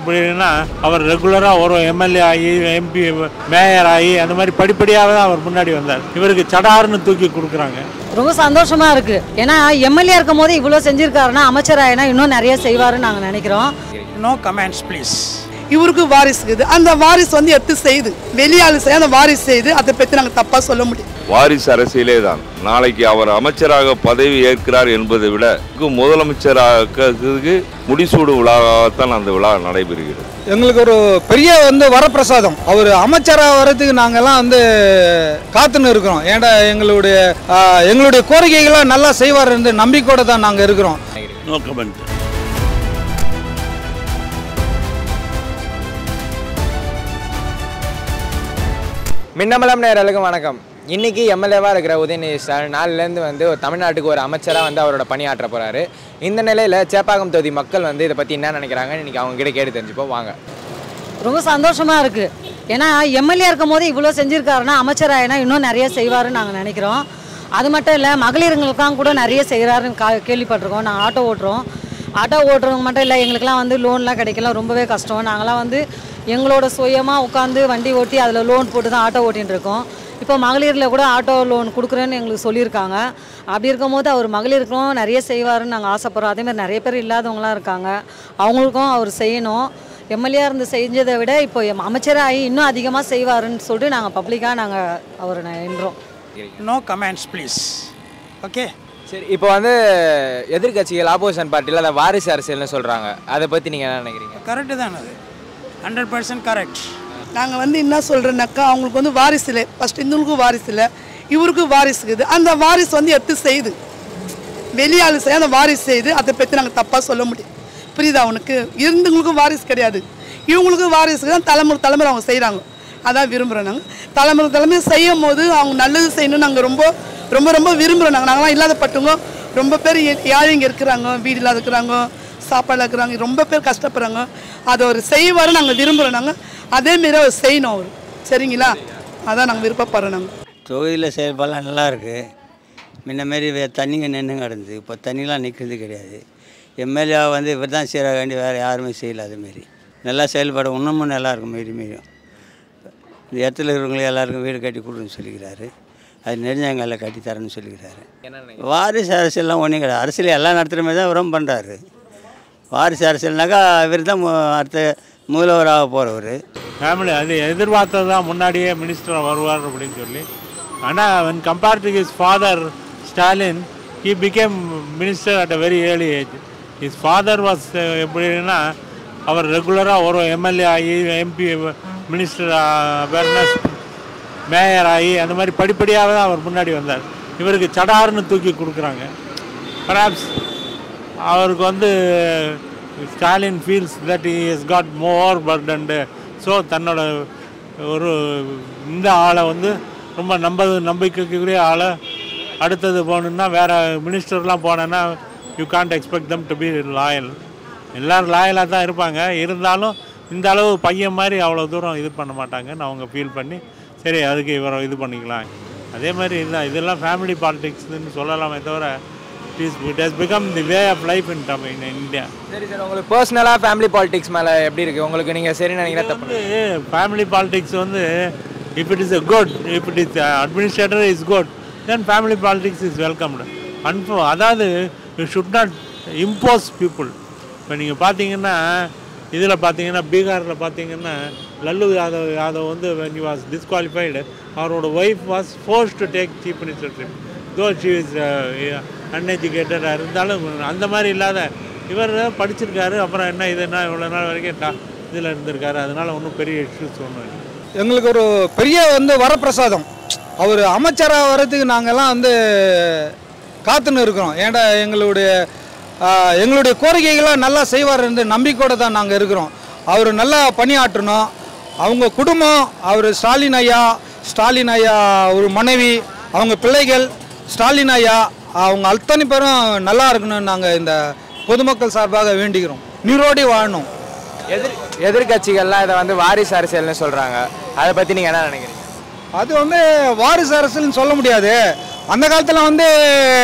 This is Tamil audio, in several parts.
எப்படின்னா அவர் ரெகுலராக ஒரு எம்எல்ஏ ஆகி எம்பி மேயர் ஆகி அந்த மாதிரி படிப்படியாக தான் அவர் முன்னாடி வந்தார் இவருக்கு சடார்னு தூக்கி கொடுக்குறாங்க ரொம்ப சந்தோஷமா இருக்கு ஏன்னா எம்எல்ஏ இருக்கும் போது இவ்வளோ செஞ்சிருக்காருன்னா அமைச்சர் ஆயினா இன்னும் நிறைய செய்வாருன்னு நாங்கள் நினைக்கிறோம் நோ கமெண்ட்ஸ் ப்ளீஸ் இவருக்கு வாரிசு இருக்குது அந்த வாரிசு வந்து எடுத்து செய்யுது வெளியாள் செய்ய அந்த வாரிசு செய்து அதை பற்றி நாங்கள் தப்பாக சொல்ல முடியும் வாரிசு அரசியலே தான் நாளைக்கு அவர் அமைச்சராக பதவி ஏற்கிறார் என்பதை விட முதலமைச்சராக முடிசூடு விழாவாகத்தான் அந்த விழா நடைபெறுகிறது எங்களுக்கு ஒரு பெரிய வந்து வரப்பிரசாதம் அவர் அமைச்சராக வர்றதுக்கு நாங்கெல்லாம் வந்து காத்துன்னு இருக்கிறோம் ஏன்டா எங்களுடைய ஆ, எங்களுடைய கோரிக்கைகளை நல்லா செய்வார் என்று நம்பிக்கையோட தான் நாங்கள் இருக்கிறோம் நோ கமெண்ட் மின்னமலம் நேரலுக்கு வணக்கம் இன்னைக்கு எம்எல்ஏவாக இருக்கிற உதயநிதி ஸ்டாலின் நாலுலேருந்து வந்து ஒரு தமிழ்நாட்டுக்கு ஒரு அமைச்சராக வந்து அவரோட பணியாற்ற போகிறாரு இந்த நிலையில் சேப்பாக்கம் தொகுதி மக்கள் வந்து இதை பற்றி என்ன நினைக்கிறாங்கன்னு இன்னைக்கு அவங்க கிட்ட கேட்டு தெரிஞ்சுப்போம் வாங்க ரொம்ப சந்தோஷமா இருக்கு ஏன்னா எம்எல்ஏ இருக்கும் போது இவ்வளோ செஞ்சிருக்காருன்னா அமைச்சர் ஆயினா இன்னும் நிறைய செய்வாருன்னு நாங்கள் நினைக்கிறோம் அது மட்டும் இல்லை மகளிருங்களுக்கெல்லாம் கூட நிறைய செய்கிறாருன்னு கா கேள்விப்பட்டிருக்கோம் நாங்கள் ஆட்டோ ஓட்டுறோம் ஆட்டோ ஓட்டுறவங்க மட்டும் இல்லை எங்களுக்கெல்லாம் வந்து லோன்லாம் கிடைக்கல ரொம்பவே கஷ்டம் நாங்களாம் வந்து எங்களோட சுயமாக உட்காந்து வண்டி ஓட்டி அதில் லோன் போட்டு தான் ஆட்டோ ஓட்டின்னு இருக்கோம் இப்போ மகளிரில் கூட ஆட்டோ லோன் கொடுக்குறேன்னு எங்களுக்கு சொல்லியிருக்காங்க அப்படி இருக்கும்போது அவர் மகளிருக்கும் நிறைய செய்வாருன்னு நாங்கள் ஆசைப்படுறோம் அதேமாதிரி நிறைய பேர் இல்லாதவங்களாம் இருக்காங்க அவங்களுக்கும் அவர் செய்யணும் எம்எல்ஏ இருந்து செஞ்சதை விட இப்போ எம் அமைச்சராகி இன்னும் அதிகமாக செய்வாருன்னு சொல்லிட்டு நாங்கள் பப்ளிக்காக நாங்கள் அவரை எண்ணுறோம் நோ கமெண்ட்ஸ் ப்ளீஸ் ஓகே சரி இப்போ வந்து எதிர்க்கட்சிகள் ஆப்போசிஷன் பார்ட்டியில் அதை வாரிசு அரசியல்னு சொல்கிறாங்க அதை பற்றி நீங்கள் என்ன நினைக்கிறீங்க கரெக்டு தான் அது ஹண்ட்ரட் பர்சன்ட் கரெக்ட் நாங்கள் வந்து என்ன சொல்கிறோன்னாக்கா அவங்களுக்கு வந்து வாரிசு இல்லை ஃபஸ்ட் இந்துங்களுக்கும் வாரிசு இல்லை இவருக்கு வாரிசு இருக்குது அந்த வாரிசு வந்து எடுத்து செய்யுது வெளியாள் செய்ய அந்த வாரிசு செய்து அதை பற்றி நாங்கள் தப்பாக சொல்ல முடியும் புரியுதா அவனுக்கு இருந்தவங்களுக்கும் வாரிசு கிடையாது இவங்களுக்கும் வாரிசு தான் தலைமுறை தலைமுறை அவங்க செய்கிறாங்க அதான் விரும்புகிறோம் நாங்கள் தலைமுறை தலைமுறை செய்யும் போது அவங்க நல்லது செய்யணும்னு நாங்கள் ரொம்ப ரொம்ப ரொம்ப விரும்புகிறோம் நாங்கள் நாங்களாம் இல்லாதப்பட்டவங்க ரொம்ப பேர் ஏழைங்க இருக்கிறாங்க வீடு இல்லாத இருக்கிறாங்க சாப்பாடு இருக்கிறாங்க ரொம்ப பேர் கஷ்டப்படுறாங்க அதை அவர் செய்வார் நாங்கள் விரும்புகிறோம் நாங்கள் அதேமாரி அவர் செய்யணும் அவர் சரிங்களா அதான் நாங்கள் விருப்பப்படுறோம் நாங்கள் தொகுதியில் செயல்பாடுலாம் நல்லா இருக்குது முன்ன மாரி வே தண்ணிங்க நின்று கிடந்தது இப்போ தண்ணிலாம் நிற்கிறது கிடையாது எம்எல்ஏ வந்து இவர் தான் செய்கிறாங்க வேண்டி வேறு யாருமே செய்யல அதுமாரி நல்லா செயல்பட இன்னமும் நல்லா இருக்கும் மாரி மாரியும் இந்த இடத்துல இருக்கிறவங்களுக்கு எல்லாருக்கும் வீடு கட்டி கொடுன்னு சொல்லிக்கிறாரு அது நெடுஞ்சாங்கல்ல கட்டி தரேன்னு சொல்லிக்கிறாரு என்ன வாரிசு அரசியல்லாம் ஒன்றும் கிடையாது அரசியல் எல்லாம் நடத்துகிற மாதிரி தான் இவரும் பண்ணுறாரு வாரிசு அரசியல்னாக்கா இவர் தான் மு- அடுத்த முதல்வராக போகிறவர் ஃபேமிலி அது எதிர்பார்த்தது தான் முன்னாடியே மினிஸ்டர் வருவார் அப்படின்னு சொல்லி ஆனால் when compared to his father Stalin he became minister at a very early age his father was uh, எப்படின்னா அவர் ரெகுலராக ஒரு எம்எல்ஏ ஆகி எம்பி மினிஸ்டர் அவேர்னஸ் மேயர் ஆகி அந்த மாதிரி படிப்படியாக தான் அவர் முன்னாடி வந்தார் இவருக்கு சடார்னு தூக்கி கொடுக்குறாங்க பராப்ஸ் அவருக்கு வந்து Stalin feels that he has got more burdened so தன்னோட ஒரு இந்த ஆளை வந்து ரொம்ப நம்ப நம்பிக்கைக்குரிய ஆளை அடுத்தது போகணுன்னா வேறு மினிஸ்டர்லாம் போனேன்னா you can't expect them to be loyal எல்லோரும் லாயலாக தான் இருப்பாங்க இருந்தாலும் இந்த அளவு பையன் மாதிரி அவ்வளோ தூரம் இது பண்ண மாட்டாங்கன்னு அவங்க ஃபீல் பண்ணி சரி அதுக்கு இவரை இது பண்ணிக்கலாம் அதே மாதிரி இதுதான் இதெல்லாம் ஃபேமிலி பாலிடிக்ஸ்னு சொல்லலாமே தவிர it is it has become the way of life in டம் இன் இந்தியா சரி சார் உங்களுக்கு பர்சனலாக ஃபேமிலி பாலிடிக்ஸ் மேலே எப்படி இருக்குது உங்களுக்கு நீங்கள் சரி நினைக்கிற தப்பு வந்து ஃபேமிலி பாலிடிக்ஸ் வந்து if it is a good if it is administrator is good then family politics is welcomed அன்ஃபோ அதாவது you should not impose people இப்போ நீங்கள் பார்த்தீங்கன்னா இதில் பார்த்தீங்கன்னா பீகாரில் பார்த்தீங்கன்னா லல்லு யாதவ் யாதவ் வந்து வென் யூ வாஸ் டிஸ்குவாலிஃபைடு அவரோட wife was force to take chief ministership though she is அன்எஜுகேட்டடாக இருந்தாலும் அந்த மாதிரி இல்லாத இவர் படிச்சிருக்காரு அப்புறம் என்ன இதுன்னா இவ்வளோ நாள் வரைக்கும் டா இதில் இருந்திருக்காரு அதனால ஒன்றும் பெரிய இஷ்யூஸ் ஒன்றும் இல்லை எங்களுக்கு ஒரு பெரிய வந்து வரப்பிரசாதம் அவர் அமைச்சராக வர்றதுக்கு நாங்கெல்லாம் வந்து காத்துன்னு இருக்கிறோம் ஏன்டா எங்களுடைய ஆ, எங்களுடைய கோரிக்கைகளை நல்லா செய்வார் என்று நம்பிக்கையோட தான் நாங்கள் இருக்கிறோம் அவர் நல்லா பணியாற்றணும் அவங்க குடும்பம் அவர் ஸ்டாலின் ஐயா ஸ்டாலின் ஐயா ஒரு மனைவி அவங்க பிள்ளைகள் ஸ்டாலின் ஐயா அவங்க அத்தனை பேரும் நல்லா இருக்கணும்னு நாங்கள் இந்த பொதுமக்கள் சார்பாக வேண்டிக்கிறோம் நீரோடி வாழணும் எதிர் எதிர்கட்சிகள்லாம் இதை வந்து வாரிசு அரசியல்னு சொல்கிறாங்க அதை பற்றி நீங்கள் என்ன நினைக்கிறீங்க அது வந்து வாரிசு அரசுன்னு சொல்ல முடியாது அந்த காலத்தில் வந்து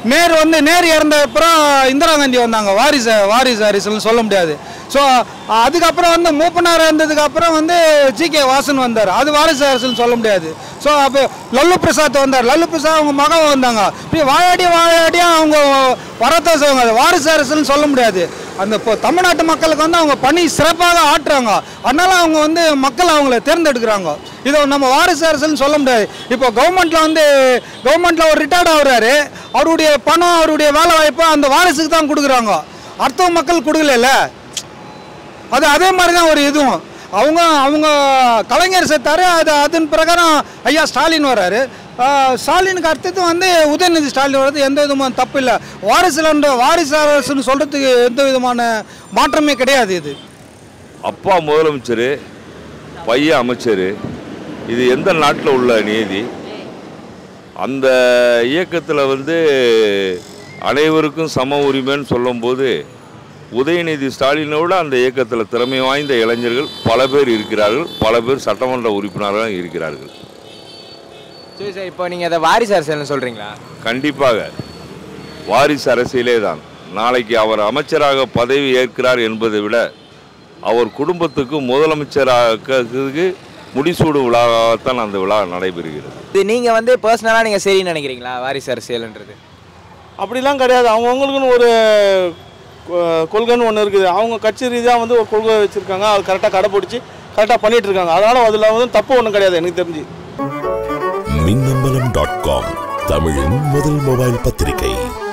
நேரு வந்து நேரு இறந்த அப்புறம் இந்திரா காந்தி வந்தாங்க வாரிசு வாரிசு அரசுன்னு சொல்ல முடியாது ஸோ அதுக்கப்புறம் வந்து மூப்பனார் இருந்ததுக்கு அப்புறம் வந்து ஜி கே வாசன் வந்தார் அது வாரிசு அரசுன்னு சொல்ல முடியாது ஸோ அப்போ லல்லு பிரசாத் வந்தார் லல்லு பிரசாத் அவங்க மகன் வந்தாங்க இப்படி வாழாடி வாழாடியாக அவங்க வரத்தான் செய்வாங்க அது வாரிசு அரசுன்னு சொல்ல முடியாது அந்த இப்போ தமிழ்நாட்டு மக்களுக்கு வந்து அவங்க பணி சிறப்பாக ஆற்றுறாங்க அதனால அவங்க வந்து மக்கள் அவங்கள தேர்ந்தெடுக்கிறாங்க இதை நம்ம வாரிசு அரசுன்னு சொல்ல முடியாது இப்போ கவர்மெண்ட்ல வந்து கவர்மெண்ட்ல ஒரு ரிட்டையர்ட் ஆகுறாரு அவருடைய பணம் அவருடைய வேலை வாய்ப்பு அந்த வாரிசுக்கு தான் கொடுக்குறாங்க அடுத்த மக்கள் கொடுக்கல அது அதே மாதிரி தான் ஒரு இதுவும் அவங்க அவங்க கலைஞர் செத்தாரு அது அதன் பிரகாரம் ஐயா ஸ்டாலின் வர்றாரு ஆஹ் ஸ்டாலினுக்கு அடுத்தது வந்து உதயநிதி ஸ்டாலின் வர்றது எந்த விதமான தப்பு இல்லை வாரிசுலன்ற வாரிசு அரசுன்னு சொல்கிறதுக்கு எந்த விதமான மாற்றமே கிடையாது இது அப்பா முதலமைச்சர் பையன் அமைச்சர் இது எந்த நாட்டில் உள்ள நீதி அந்த இயக்கத்தில் வந்து அனைவருக்கும் சம உரிமைன்னு சொல்லும்போது உதயநிதி ஸ்டாலினோட அந்த இயக்கத்தில் திறமை வாய்ந்த இளைஞர்கள் பல பேர் இருக்கிறார்கள் பல பேர் சட்டமன்ற உறுப்பினர்களாக இருக்கிறார்கள் சரி சார் இப்போ நீங்கள் அதை வாரிசு அரசியல்னு சொல்கிறீங்களா கண்டிப்பாக வாரிசு அரசியலே தான் நாளைக்கு அவர் அமைச்சராக பதவி ஏற்கிறார் என்பதை விட அவர் குடும்பத்துக்கு முதலமைச்சராகிறதுக்கு முடிசூடும் விழாவாகத்தான் அந்த விழா நடைபெறுகிறது இது நீங்கள் வந்து பர்சனலாக நீங்கள் சரின்னு நினைக்கிறீங்களா வாரிசு அரசியல்ன்றது அப்படிலாம் கிடையாது அவங்கவுங்களுக்குன்னு ஒரு கொ- கொள்கைன்னு ஒன்று இருக்குது அவங்க கட்சி ரீதியாக வந்து ஒரு கொள்கை வச்சுருக்காங்க அது கரெக்டாக கடைப்பிடிச்சி கரெக்டாக பண்ணிட்டு இருக்காங்க அதனால் அதில் வந்து தப்பு ஒன்றும் கிடையாது எனக்கு தெரிஞ்சு மின்னம்பலம் டாட் காம் தமிழின் முதல் மொபைல் பத்திரிகை